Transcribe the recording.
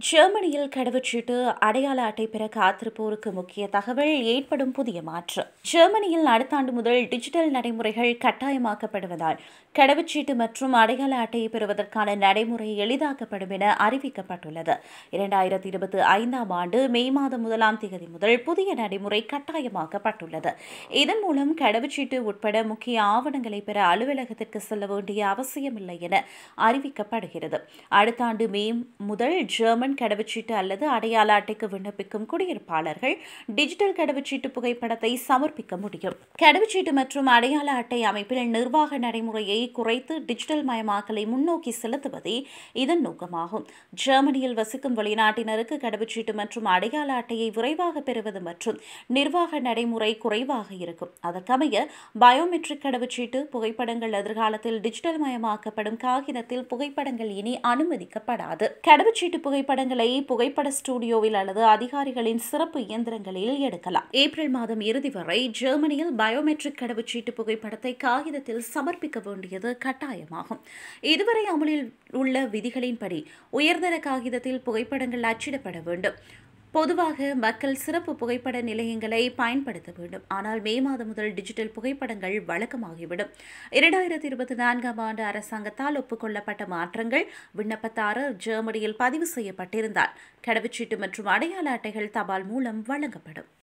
ஜெர்மனியில் கடவுச்சீட்டு அடையாள அட்டை பெற காத்திருப்போருக்கு முக்கிய தகவல் ஏற்படும் புதிய மாற்றம் ஜெர்மனியில் அடுத்த ஆண்டு முதல் டிஜிட்டல் நடைமுறைகள் கட்டாயமாக்கப்படுவதால் கடவுச்சீட்டு மற்றும் அடையாள அட்டையை பெறுவதற்கான நடைமுறை எளிதாக்கப்படும் என அறிவிக்கப்பட்டுள்ளது இரண்டாயிரத்தி இருபத்தி ஐந்தாம் ஆண்டு மே மாதம் முதலாம் தேதி முதல் புதிய நடைமுறை கட்டாயமாக்கப்பட்டுள்ளது இதன் மூலம் கடவுச்சீட்டு உட்பட முக்கிய ஆவணங்களை பெற அலுவலகத்திற்கு செல்ல வேண்டிய அவசியமில்லை என அறிவிக்கப்படுகிறது அடுத்த ஆண்டு மே முதல் ஜெர்மன் கடவுச்சீட்டு அல்லது அடையாள அட்டைக்கு விண்ணப்பிக்கும் குடியிருப்பாளர்கள் டிஜிட்டல் கடவுச்சீட்டு புகைப்படத்தை சமர்ப்பிக்க முடியும் கடவுச்சீட்டு மற்றும் அடையாள அட்டை அமைப்பில் நிர்வாக நடைமுறையை குறைத்து டிஜிட்டல் மயமாக்கலை முன்னோக்கி செலுத்துவதே இதன் நோக்கமாகும் ஜெர்மனியில் வசிக்கும் வெளிநாட்டினருக்கு கடவுச்சீட்டு மற்றும் அடையாள அட்டையை விரைவாக பெறுவது மற்றும் நிர்வாக நடைமுறை குறைவாக இருக்கும் அதற்கமைய பயோமெட்ரிக் கடவுச்சீட்டு புகைப்படங்கள் எதிர்காலத்தில் டிஜிட்டல் மயமாக்கப்படும் காகிதத்தில் புகைப்படங்கள் இனி அனுமதிக்கப்படாது கடவுச்சீட்டு புகைப்படங்களை புகைப்பட ஸ்டுடியோவில் அல்லது அதிகாரிகளின் சிறப்பு இயந்திரங்களில் எடுக்கலாம் ஏப்ரல் மாதம் இறுதி வரை ஜெர்மனியில் பயோமெட்ரிக் கடவுச்சீட்டு புகைப்படத்தை காகிதத்தில் சமர்ப்பிக்க வேண்டியது கட்டாயமாகும் இதுவரை அமலில் உள்ள விதிகளின்படி உயர்தர காகிதத்தில் புகைப்படங்கள் அச்சிடப்பட வேண்டும் பொதுவாக மக்கள் சிறப்பு புகைப்பட நிலையங்களை பயன்படுத்த வேண்டும் ஆனால் மே மாதம் முதல் டிஜிட்டல் புகைப்படங்கள் வழக்கமாகிவிடும் இரண்டாயிரத்தி இருபத்தி நான்காம் ஆண்டு அரசாங்கத்தால் ஒப்புக்கொள்ளப்பட்ட மாற்றங்கள் விண்ணப்பதாரர் ஜெர்மனியில் பதிவு செய்யப்பட்டிருந்தால் கடவுச்சீட்டு மற்றும் அடையாள அட்டைகள் தபால் மூலம் வழங்கப்படும்